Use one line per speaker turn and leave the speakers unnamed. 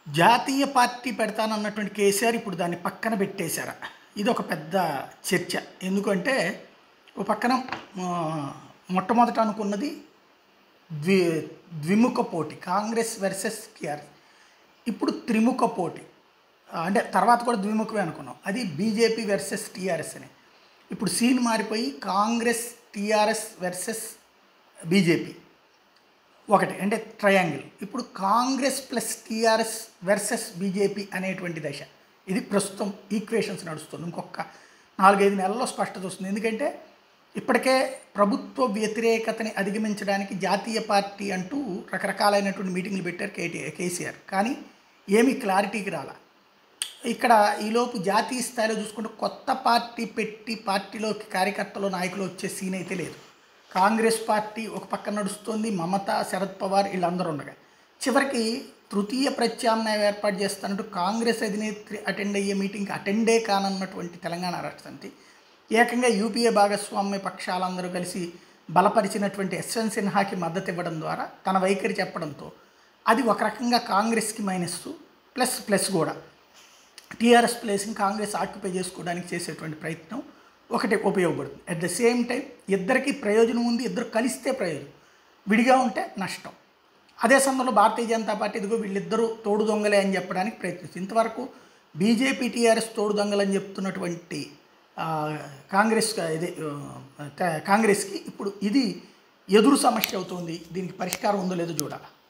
జాతీయ పార్టీ పెడతానన్నటువంటి కేసీఆర్ ఇప్పుడు దాన్ని పక్కన పెట్టేశారా ఇది ఒక పెద్ద చర్చ ఎందుకంటే ఒక పక్కన ఆ, మొట్టమొదట అనుకున్నది ద్వి ద్విముఖ పోటీ కాంగ్రెస్ వర్సెస్ టీఆర్ఎస్ ఇప్పుడు త్రిముఖ పోటీ ఆ, అంటే తర్వాత కూడా ద్విముఖమే అనుకున్నాం అది బీజేపీ వర్సెస్ టీఆర్ఎస్ అని ఇప్పుడు సీన్ మారిపోయి కాంగ్రెస్ టీఆర్ఎస్ వర్సెస్ బీజేపీ ఒకటి అంటే ట్రయాంగిల్ ఇప్పుడు Congress plus TRS versus BJP అనేటువంటి దశ ఇది ప్రస్తుతం ఈక్వేషన్స్ నడుస్తుంది ఇంకొక నాలుగైదు నెలల్లో స్పష్టత వస్తుంది ఎందుకంటే ఇప్పటికే ప్రభుత్వ వ్యతిరేకతని అధిగమించడానికి జాతీయ పార్టీ అంటూ రకరకాలైనటువంటి మీటింగ్లు పెట్టారు కేటీ కేసీఆర్ కానీ ఏమీ క్లారిటీకి రాలా ఇక్కడ ఈలోపు జాతీయ స్థాయిలో చూసుకుంటే కొత్త పార్టీ పెట్టి పార్టీలోకి కార్యకర్తలు నాయకులు వచ్చే సీన్ అయితే లేదు కాంగ్రెస్ పార్టీ ఒక పక్క నడుస్తుంది మమత శరద్ పవార్ వీళ్ళందరూ ఉండగా చివరికి తృతీయ ప్రత్యామ్నాయం ఏర్పాటు చేస్తున్నట్టు కాంగ్రెస్ అధినేత్రి అటెండ్ అయ్యే మీటింగ్కి అటెండే కానన్నటువంటి తెలంగాణ రాష్ట్ర సమితి ఏకంగా యూపీఏ భాగస్వామ్య పక్షాలందరూ కలిసి బలపరిచినటువంటి యశ్వంత్ సిన్హాకి మద్దతు ఇవ్వడం ద్వారా తన వైఖరి చెప్పడంతో అది ఒక రకంగా కాంగ్రెస్కి మైనస్ ప్లస్ ప్లస్ కూడా టీఆర్ఎస్ ప్లేస్ని కాంగ్రెస్ ఆక్యుపై చేసుకోవడానికి చేసేటువంటి ప్రయత్నం ఒకటి ఉపయోగపడుతుంది అట్ ద సేమ్ టైం ఇద్దరికి ప్రయోజనం ఉంది ఇద్దరు కలిస్తే ప్రయోజనం విడిగా ఉంటే నష్టం అదే సమయంలో భారతీయ జనతా పార్టీ ఇదిగో వీళ్ళిద్దరూ తోడు దొంగలే అని చెప్పడానికి ప్రయత్నిస్తుంది ఇంతవరకు బీజేపీ టీఆర్ఎస్ తోడు దొంగలని చెప్తున్నటువంటి ఆ, కాంగ్రెస్ ఇది ఆ, కాంగ్రెస్కి ఇప్పుడు ఇది ఎదురు సమస్య అవుతుంది దీనికి పరిష్కారం ఉందో లేదో చూడాలి